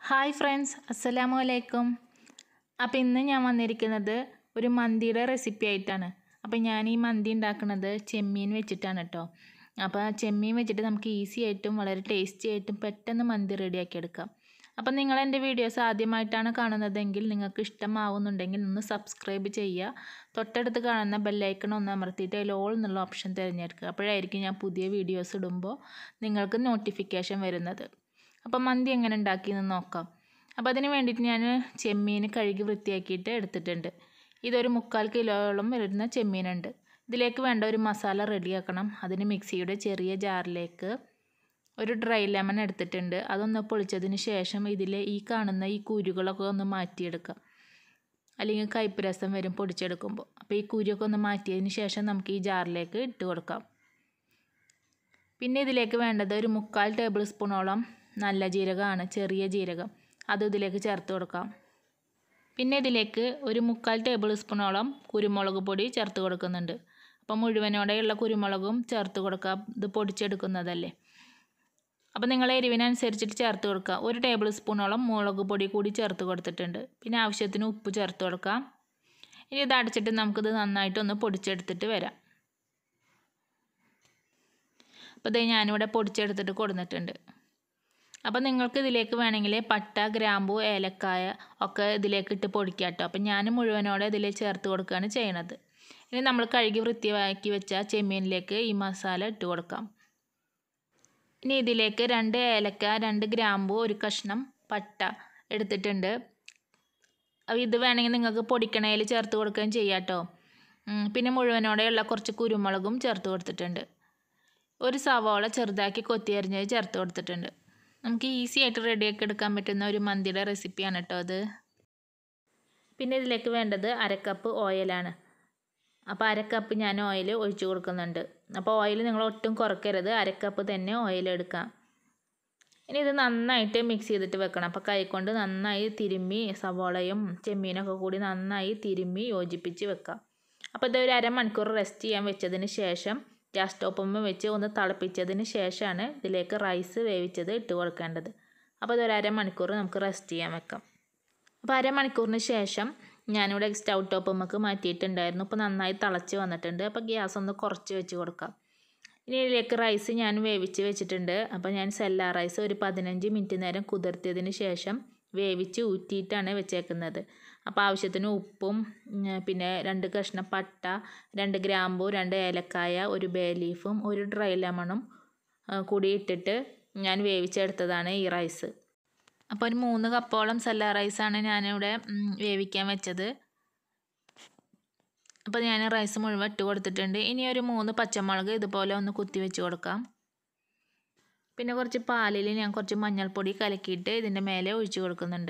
hi friends അസ്സലാമു അലൈക്കും അപ്പോൾ ഇന്ന് ഞാൻ വന്നിരിക്കുന്നത് ഒരു മന്തിയുടെ റെസിപ്പി ആയിട്ടാണ് അപ്പോൾ ഞാൻ ഈ മന്തി ഉണ്ടാക്കുന്നത് ചെമ്മീൻ വെച്ചിട്ടാണ് കേട്ടോ അപ്പോൾ ചെമ്മീൻ വെച്ചിട്ട് നമുക്ക് ഈസി ആയിട്ടും വളരെ ടേസ്റ്റി ആയിട്ടും പെട്ടെന്ന് മന്തി റെഡിയാക്കി എടുക്കാം അപ്പോൾ നിങ്ങൾ എൻ്റെ വീഡിയോസ് ആദ്യമായിട്ടാണ് കാണുന്നതെങ്കിൽ നിങ്ങൾക്ക് ഇഷ്ടമാവുന്നുണ്ടെങ്കിൽ ഒന്ന് സബ്സ്ക്രൈബ് ചെയ്യുക തൊട്ടടുത്ത് കാണുന്ന ബെല്ലൈക്കൺ ഒന്ന് അമർത്തിയിട്ട് അതിൽ ഓൾ എന്നുള്ള ഓപ്ഷൻ തിരഞ്ഞെടുക്കുക അപ്പോഴായിരിക്കും ഞാൻ പുതിയ വീഡിയോസ് ഇടുമ്പോൾ നിങ്ങൾക്ക് നോട്ടിഫിക്കേഷൻ വരുന്നത് അപ്പോൾ മന്തി എങ്ങനെ ഉണ്ടാക്കിയെന്ന് നോക്കാം അപ്പോൾ അതിന് വേണ്ടിയിട്ട് ഞാൻ ചെമ്മീൻ കഴുകി വൃത്തിയാക്കിയിട്ട് എടുത്തിട്ടുണ്ട് ഇതൊരു മുക്കാൽ കിലോയോളം വരുന്ന ചെമ്മീനുണ്ട് ഇതിലേക്ക് വേണ്ട ഒരു മസാല റെഡിയാക്കണം അതിന് മിക്സിയുടെ ചെറിയ ജാറിലേക്ക് ഒരു ഡ്രൈ ലെമൺ എടുത്തിട്ടുണ്ട് അതൊന്ന് പൊളിച്ചതിന് ശേഷം ഇതിലെ ഈ കാണുന്ന ഈ കുരുകളൊക്കെ ഒന്ന് മാറ്റിയെടുക്കാം അല്ലെങ്കിൽ കയ്പ്പ് രസം വരും പൊടിച്ചെടുക്കുമ്പോൾ അപ്പോൾ ഈ കുരുവൊക്കെ ഒന്ന് മാറ്റിയതിന് ശേഷം നമുക്ക് ഈ ജാറിലേക്ക് ഇട്ട് കൊടുക്കാം പിന്നെ ഇതിലേക്ക് വേണ്ടത് ഒരു മുക്കാൽ ടേബിൾ സ്പൂണോളം നല്ല ജീരകമാണ് ചെറിയ ജീരകം അത് ഇതിലേക്ക് ചേർത്ത് കൊടുക്കാം പിന്നെ ഇതിലേക്ക് ഒരു മുക്കാൽ ടേബിൾ സ്പൂണോളം കുരുമുളക് പൊടി ചേർത്ത് കൊടുക്കുന്നുണ്ട് അപ്പോൾ മുഴുവനോടെയുള്ള കുരുമുളകും ചേർത്ത് കൊടുക്കാം ഇത് പൊടിച്ചെടുക്കുന്നതല്ലേ അപ്പോൾ നിങ്ങൾ എരിവിനനുസരിച്ചിട്ട് ചേർത്ത് കൊടുക്കുക ഒരു ടേബിൾ സ്പൂണോളം മുളക് പൊടി കൂടി ചേർത്ത് കൊടുത്തിട്ടുണ്ട് പിന്നെ ആവശ്യത്തിന് ഉപ്പ് ചേർത്ത് കൊടുക്കാം ഇനി ഇത് അടച്ചിട്ട് നമുക്കിത് നന്നായിട്ടൊന്ന് പൊടിച്ചെടുത്തിട്ട് വരാം അപ്പോൾ ഇതേ ഞാനിവിടെ പൊടിച്ചെടുത്തിട്ട് കൊടുത്തിട്ടുണ്ട് അപ്പോൾ നിങ്ങൾക്ക് ഇതിലേക്ക് വേണമെങ്കിൽ പട്ട ഗ്രാമ്പു ഏലക്കായ ഒക്കെ ഇതിലേക്ക് ഇട്ട് പൊടിക്കാം കേട്ടോ അപ്പം ഞാൻ മുഴുവനോടെ ഇതിൽ ചേർത്ത് കൊടുക്കുകയാണ് ചെയ്യണത് ഇനി നമ്മൾ കഴുകി വൃത്തിയാക്കി വെച്ച ചെമ്മീനിലേക്ക് ഈ മസാല ഇട്ട് കൊടുക്കാം ഇനി ഇതിലേക്ക് രണ്ട് ഏലക്ക രണ്ട് ഗ്രാമ്പു ഒരു കഷ്ണം പട്ട എടുത്തിട്ടുണ്ട് അപ്പോൾ ഇത് വേണമെങ്കിൽ നിങ്ങൾക്ക് പൊടിക്കണയിൽ ചേർത്ത് കൊടുക്കുകയും ചെയ്യാം കേട്ടോ പിന്നെ മുഴുവനോടെയുള്ള കുറച്ച് കുരുമുളകും ചേർത്ത് കൊടുത്തിട്ടുണ്ട് ഒരു സവാള ചെറുതാക്കി കൊത്തിയരിഞ്ഞത് ചേർത്ത് കൊടുത്തിട്ടുണ്ട് നമുക്ക് ഈസി ആയിട്ട് റെഡിയാക്കി എടുക്കാൻ പറ്റുന്ന ഒരു മന്തിയുടെ റെസിപ്പിയാണ് കേട്ടോ അത് പിന്നെ ഇതിലേക്ക് വേണ്ടത് അരക്കപ്പ് ഓയിലാണ് അപ്പോൾ അരക്കപ്പ് ഞാൻ ഓയിൽ ഒഴിച്ചു കൊടുക്കുന്നുണ്ട് അപ്പോൾ ഓയിൽ നിങ്ങൾ ഒട്ടും കുറയ്ക്കരുത് അരക്കപ്പ് തന്നെ ഓയിൽ എടുക്കാം ഇനി ഇത് നന്നായിട്ട് മിക്സ് ചെയ്തിട്ട് വെക്കണം അപ്പോൾ കൈകൊണ്ട് നന്നായി തിരുമ്മി സവോളയും ചെമ്മീനൊക്കെ കൂടി നന്നായി തിരുമ്മി യോജിപ്പിച്ച് വെക്കാം അപ്പോൾ ഇത് ഒരു അരമണിക്കൂർ റെസ്റ്റ് ചെയ്യാൻ വെച്ചതിന് ശേഷം ഗ്യാസ് സ്റ്റോപ്പുമ്മ വെച്ച് ഒന്ന് തിളപ്പിച്ചതിന് ശേഷമാണ് ഇതിലേക്ക് റൈസ് വേവിച്ചത് ഇട്ട് കൊടുക്കേണ്ടത് അപ്പോൾ അതൊരു അരമണിക്കൂർ നമുക്ക് റെസ്റ്റ് ചെയ്യാൻ വെക്കാം അപ്പോൾ അരമണിക്കൂറിന് ശേഷം ഞാനിവിടെ സ്റ്റൗ ടോപ്പുമ്മക്ക് മാറ്റിയിട്ടുണ്ടായിരുന്നു ഇപ്പോൾ നന്നായി തിളച്ച് വന്നിട്ടുണ്ട് അപ്പോൾ ഗ്യാസ് ഒന്ന് കുറച്ച് വെച്ച് കൊടുക്കാം ഇനി ഇതിലേക്ക് റൈസ് ഞാൻ വേവിച്ച് വെച്ചിട്ടുണ്ട് അപ്പോൾ ഞാൻ സെല്ല റൈസ് ഒരു പതിനഞ്ച് മിനിറ്റ് നേരം കുതിർത്തിയതിന് ശേഷം വേവിച്ച് ഊറ്റിയിട്ടാണ് വെച്ചേക്കുന്നത് അപ്പോൾ ആവശ്യത്തിന് ഉപ്പും പിന്നെ രണ്ട് കഷ്ണം പട്ട രണ്ട് ഗ്രാമ്പു രണ്ട് ഏലക്കായ ഒരു ബേ ലീഫും ഒരു ഡ്രൈ ലെമണും കൂടി ഇട്ടിട്ട് ഞാൻ വേവിച്ചെടുത്തതാണ് ഈ റൈസ് അപ്പോൾ ഒരു മൂന്ന് കപ്പോളം സെല്ല റൈസാണ് ഞാനിവിടെ വേവിക്കാൻ വെച്ചത് അപ്പോൾ ഞാൻ റൈസ് മുഴുവൻ ഇട്ട് കൊടുത്തിട്ടുണ്ട് ഇനി ഒരു മൂന്ന് പച്ചമുളക് ഇതുപോലെ ഒന്ന് കുത്തി വെച്ച് കൊടുക്കാം പിന്നെ കുറച്ച് പാലിൽ ഞാൻ കുറച്ച് മഞ്ഞൾപ്പൊടി കലക്കിയിട്ട് ഇതിൻ്റെ മേലെ ഒഴിച്ച് കൊടുക്കുന്നുണ്ട്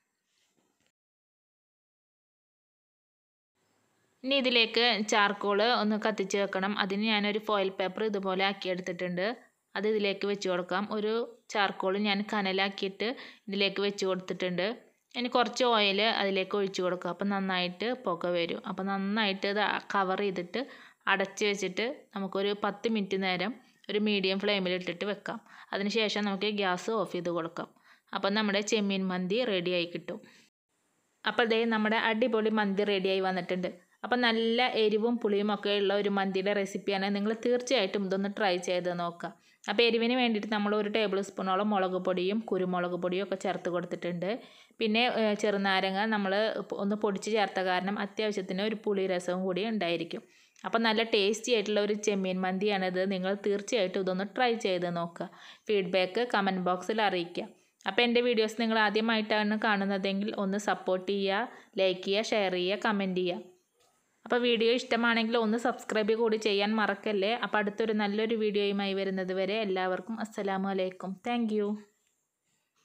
ഇനി ഇതിലേക്ക് ചാർക്കോൾ ഒന്ന് കത്തിച്ച് വെക്കണം അതിന് ഞാനൊരു ഫോയിൽ പേപ്പർ ഇതുപോലെ ആക്കിയെടുത്തിട്ടുണ്ട് അത് ഇതിലേക്ക് വെച്ച് കൊടുക്കാം ഒരു ചാർക്കോൾ ഞാൻ കനലാക്കിയിട്ട് ഇതിലേക്ക് വെച്ച് കൊടുത്തിട്ടുണ്ട് ഇനി കുറച്ച് ഓയിൽ അതിലേക്ക് ഒഴിച്ച് കൊടുക്കുക അപ്പോൾ നന്നായിട്ട് പുക വരും അപ്പോൾ നന്നായിട്ട് ഇത് കവർ ചെയ്തിട്ട് അടച്ച് വെച്ചിട്ട് നമുക്കൊരു പത്ത് മിനിറ്റ് നേരം ഒരു മീഡിയം ഫ്ലെയിമിൽ ഇട്ടിട്ട് വെക്കാം അതിനുശേഷം നമുക്ക് ഗ്യാസ് ഓഫ് ചെയ്ത് കൊടുക്കാം അപ്പം നമ്മുടെ ചെമ്മീൻ മന്തി റെഡിയായി കിട്ടും അപ്പോൾ ദേ നമ്മുടെ അടിപൊളി മന്തി റെഡിയായി വന്നിട്ടുണ്ട് അപ്പം നല്ല എരിവും പുളിയും ഒക്കെ ഉള്ള ഒരു മന്തിയുടെ റെസിപ്പിയാണ് നിങ്ങൾ തീർച്ചയായിട്ടും ഇതൊന്ന് ട്രൈ ചെയ്ത് നോക്കുക അപ്പോൾ എരിവിന് വേണ്ടിയിട്ട് നമ്മൾ ഒരു ടേബിൾ സ്പൂണോളം മുളക് പൊടിയും കുരുമുളക് പൊടിയും ഒക്കെ ചേർത്ത് കൊടുത്തിട്ടുണ്ട് പിന്നെ ചെറുനാരങ്ങ നമ്മൾ ഒന്ന് പൊടിച്ച് ചേർത്ത കാരണം അത്യാവശ്യത്തിന് ഒരു പുളി രസവും കൂടി ഉണ്ടായിരിക്കും അപ്പോൾ നല്ല ടേസ്റ്റി ആയിട്ടുള്ള ഒരു ചെമ്മീൻ മന്തിയാണിത് നിങ്ങൾ തീർച്ചയായിട്ടും ഇതൊന്ന് ട്രൈ ചെയ്ത് നോക്കുക ഫീഡ്ബാക്ക് കമൻറ്റ് ബോക്സിൽ അറിയിക്കുക അപ്പോൾ എൻ്റെ വീഡിയോസ് നിങ്ങൾ ആദ്യമായിട്ടാണ് കാണുന്നതെങ്കിൽ ഒന്ന് സപ്പോർട്ട് ചെയ്യുക ലൈക്ക് ചെയ്യുക ഷെയർ ചെയ്യുക കമൻറ്റ് ചെയ്യുക അപ്പോൾ വീഡിയോ ഇഷ്ടമാണെങ്കിൽ ഒന്ന് സബ്സ്ക്രൈബ് കൂടി ചെയ്യാൻ മറക്കല്ലേ അപ്പോൾ അടുത്തൊരു നല്ലൊരു വീഡിയോയുമായി വരുന്നത് വരെ എല്ലാവർക്കും അസ്സലാമു അലൈക്കും താങ്ക്